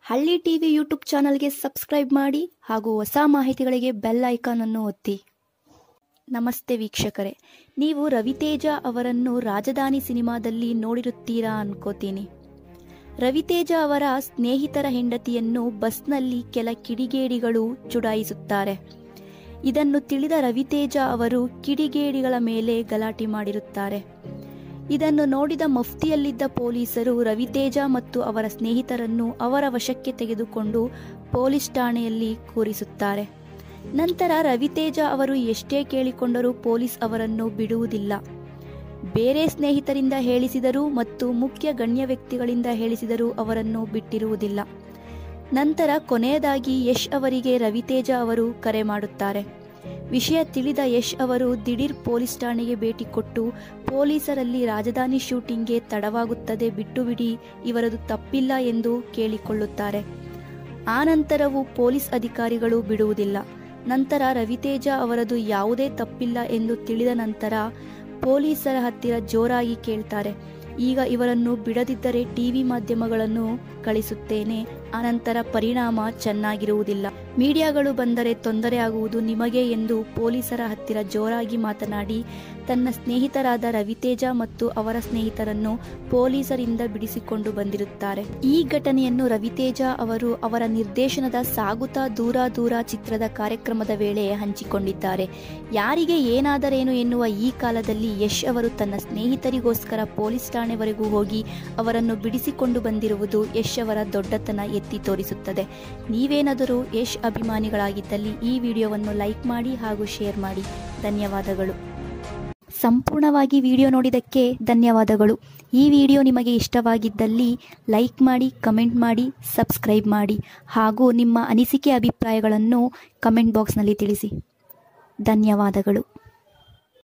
ಹಳ್ಳಿ TV YouTube ಚಾನಲ್ಗೆ subscribe ಮಾಡಿ ಹಾಗೂ ಹೊಸ ಮಾಹಿತಿಗಳಿಗೆ ಬೆಲ್ ಐಕಾನ್ ಅನ್ನು ಒತ್ತಿ ನಮಸ್ತೆ ವೀಕ್ಷಕರೇ ನೀವು ರವಿತೇಜ ಅವರನ್ನು ರಾಜಧಾನಿ ಸಿನಿಮಾದಲ್ಲಿ ನೋಡಿರುತ್ತೀರಾ ಅನ್ಕೋತೀನಿ ರವಿತೇಜ ಅವರ ಸ್ನೇಹಿತರ ಹೆಂಡತಿಯನ್ನು ಬಸ್ನಲ್ಲಿ ಕೆಲ ಕಿಡಿಗೇಡಿಗಳು ಚುಡಾಯಿಸುತ್ತಾರೆ ಇದನ್ನು ತಿಳಿದ ರವಿತೇಜ ಅವರು ಕಿಡಿಗೇಡಿಗಳ ಮೇಲೆ ಗಲಾಟೆ ಮಾಡಿರುತ್ತಾರೆ ಇದನ್ನು ನೋಡಿದ ಮಫ್ತಿಯಲ್ಲಿದ್ದ ಪೊಲೀಸರು ರವಿತೇಜ ಮತ್ತು ಅವರ ಸ್ನೇಹಿತರನ್ನು ಅವರ ವಶಕ್ಕೆ ತೆಗೆದುಕೊಂಡು ಪೊಲೀಸ್ ಠಾಣೆಯಲ್ಲಿ ಕೂರಿಸುತ್ತಾರೆ ನಂತರ ರವಿತೇಜ ಅವರು ಎಷ್ಟೇ ಕೇಳಿಕೊಂಡರೂ ಪೊಲೀಸ್ ಅವರನ್ನು ಬಿಡುವುದಿಲ್ಲ ಬೇರೆ ಸ್ನೇಹಿತರಿಂದ ಹೇಳಿಸಿದರೂ ಮತ್ತು ಮುಖ್ಯ ಗಣ್ಯ ವ್ಯಕ್ತಿಗಳಿಂದ ಹೇಳಿಸಿದರೂ ಅವರನ್ನು ಬಿಟ್ಟಿರುವುದಿಲ್ಲ ನಂತರ ಕೊನೆಯದಾಗಿ ಯಶ್ ಅವರಿಗೆ ರವಿತೇಜ ಅವರು ಕರೆ ಮಾಡುತ್ತಾರೆ ವಿಷಯ ತಿಳಿದ ಯಶ್ ಅವರು ದಿಢೀರ್ ಪೊಲೀಸ್ ಠಾಣೆಗೆ ಭೇಟಿ ಕೊಟ್ಟು ಪೊಲೀಸರಲ್ಲಿ ರಾಜಧಾನಿ ಶೂಟಿಂಗ್ಗೆ ತಡವಾಗುತ್ತದೆ ಬಿಟ್ಟು ಬಿಡಿ ಇವರದು ತಪ್ಪಿಲ್ಲ ಎಂದು ಕೇಳಿಕೊಳ್ಳುತ್ತಾರೆ ಆ ನಂತರವೂ ಪೊಲೀಸ್ ಅಧಿಕಾರಿಗಳು ಬಿಡುವುದಿಲ್ಲ ನಂತರ ರವಿತೇಜ ಅವರದು ಯಾವುದೇ ತಪ್ಪಿಲ್ಲ ಎಂದು ತಿಳಿದ ನಂತರ ಪೊಲೀಸರ ಹತ್ತಿರ ಜೋರಾಗಿ ಕೇಳ್ತಾರೆ ಈಗ ಇವರನ್ನು ಬಿಡದಿದ್ದರೆ ಟಿವಿ ಮಾಧ್ಯಮಗಳನ್ನು ಕಳಿಸುತ್ತೇನೆ ಆನಂತರ ಪರಿಣಾಮ ಚೆನ್ನಾಗಿರುವುದಿಲ್ಲ ಮೀಡಿಯಾಗಳು ಬಂದರೆ ತೊಂದರೆ ಆಗುವುದು ನಿಮಗೆ ಎಂದು ಪೊಲೀಸರ ಹತ್ತಿರ ಜೋರಾಗಿ ಮಾತನಾಡಿ ತನ್ನ ಸ್ನೇಹಿತರಾದ ರವಿತೇಜ ಮತ್ತು ಅವರ ಸ್ನೇಹಿತರನ್ನು ಪೊಲೀಸರಿಂದ ಬಿಡಿಸಿಕೊಂಡು ಬಂದಿರುತ್ತಾರೆ ಈ ಘಟನೆಯನ್ನು ರವಿತೇಜ ಅವರು ಅವರ ನಿರ್ದೇಶನದ ಸಾಗುತ್ತಾ ದೂರ ದೂರ ಚಿತ್ರದ ಕಾರ್ಯಕ್ರಮದ ವೇಳೆ ಹಂಚಿಕೊಂಡಿದ್ದಾರೆ ಯಾರಿಗೆ ಏನಾದರೇನು ಎನ್ನುವ ಈ ಕಾಲದಲ್ಲಿ ಯಶ್ ಅವರು ತನ್ನ ಸ್ನೇಹಿತರಿಗೋಸ್ಕರ ಪೊಲೀಸ್ ಠಾಣೆವರೆಗೂ ಹೋಗಿ ಅವರನ್ನು ಬಿಡಿಸಿಕೊಂಡು ಬಂದಿರುವುದು ಯಶ್ ಅವರ ದೊಡ್ಡತನ ಎತ್ತಿ ತೋರಿಸುತ್ತದೆ ನೀವೇನಾದರೂ ಯಶ್ ಅಭಿಮಾನಿಗಳಾಗಿದ್ದಲ್ಲಿ ಈ ವಿಡಿಯೋವನ್ನು ಲೈಕ್ ಮಾಡಿ ಹಾಗೂ ಶೇರ್ ಮಾಡಿ ಧನ್ಯವಾದಗಳು ಸಂಪೂರ್ಣವಾಗಿ ವಿಡಿಯೋ ನೋಡಿದ್ದಕ್ಕೆ ಧನ್ಯವಾದಗಳು ಈ ವಿಡಿಯೋ ನಿಮಗೆ ಇಷ್ಟವಾಗಿದ್ದಲ್ಲಿ ಲೈಕ್ ಮಾಡಿ ಕಮೆಂಟ್ ಮಾಡಿ ಸಬ್ಸ್ಕ್ರೈಬ್ ಮಾಡಿ ಹಾಗೂ ನಿಮ್ಮ ಅನಿಸಿಕೆ ಅಭಿಪ್ರಾಯಗಳನ್ನು ಕಮೆಂಟ್ ಬಾಕ್ಸ್ನಲ್ಲಿ ತಿಳಿಸಿ ಧನ್ಯವಾದಗಳು